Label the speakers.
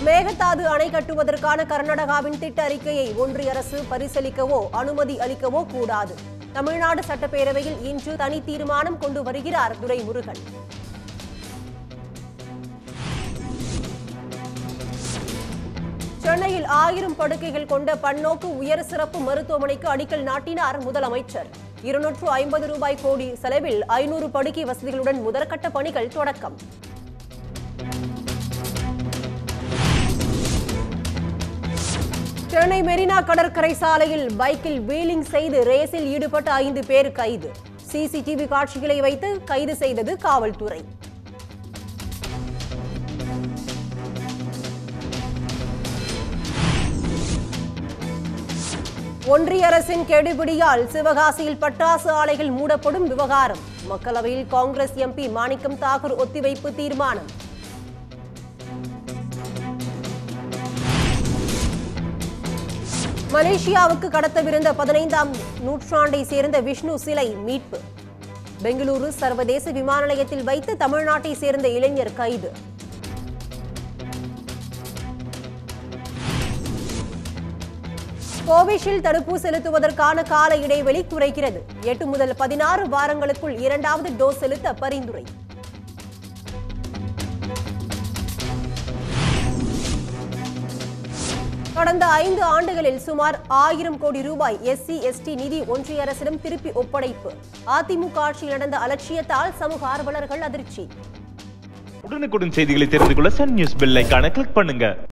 Speaker 1: மேகதாது அணை கட்டுவதற்கான கர்நாடகாவின் திட்ட அறிக்கையை ஒன்றிய அரசு பரிசீலிக்கவோ அனுமதி அளிக்கவோ கூடாது தமிழ்நாடு சட்டப்பேரவையில் இன்று தனி தீர்மானம் கொண்டு வருகிறார் துரைமுருகன் சென்னையில் ஆயிரம் படுக்கைகள் கொண்ட பன்னோக்கு உயர் சிறப்பு மருத்துவமனைக்கு அடிக்கல் நாட்டினார் முதலமைச்சர் இருநூற்று ஐம்பது ரூபாய் கோடி செலவில் ஐநூறு படுக்கை வசதிகளுடன் முதற்கட்ட பணிகள் தொடக்கம் சென்னை மெரினா கடற்கரை சாலையில் பைக்கில் வீலிங் செய்து ரேஸில் ஈடுபட்ட ஐந்து பேர் கைது சிசிடிவி காட்சிகளை வைத்து கைது செய்தது காவல்துறை ஒன்றிய அரசின் கெடுபிடியால் சிவகாசியில் பட்டாசு ஆலைகள் மூடப்படும் விவகாரம் மக்களவையில் காங்கிரஸ் எம்பி மாணிக்கம் தாக்கூர் ஒத்திவைப்பு தீர்மானம் மலேசியாவுக்கு கடத்தவிருந்த பதினைந்தாம் நூற்றாண்டை சேர்ந்த விஷ்ணு சிலை மீட்பு பெங்களூரு சர்வதேச விமான நிலையத்தில் வைத்து தமிழ்நாட்டை சேர்ந்த இளைஞர் கைது கோவிஷீல்டு தடுப்பூசி செலுத்துவதற்கான கால இடைவெளி குறைக்கிறது எட்டு முதல் பதினாறு வாரங்களுக்குள் இரண்டாவது டோஸ் செலுத்த பரிந்துரை கடந்த ஐந்து ஆண்டுகளில் சுமார் ஆயிரம் கோடி ரூபாய் எஸ்சி எஸ்டி நிதி ஒன்றிய அரசிடம் திருப்பி ஒப்படைப்பு அதிமுக ஆட்சியில் நடந்த அலட்சியத்தால் சமூக ஆர்வலர்கள் அதிர்ச்சி
Speaker 2: உடனுக்குடன் செய்திகளை தெரிந்து கொள்ள சன் நியூஸ் பெல் ஐகானை கிளிக் பண்ணுங்க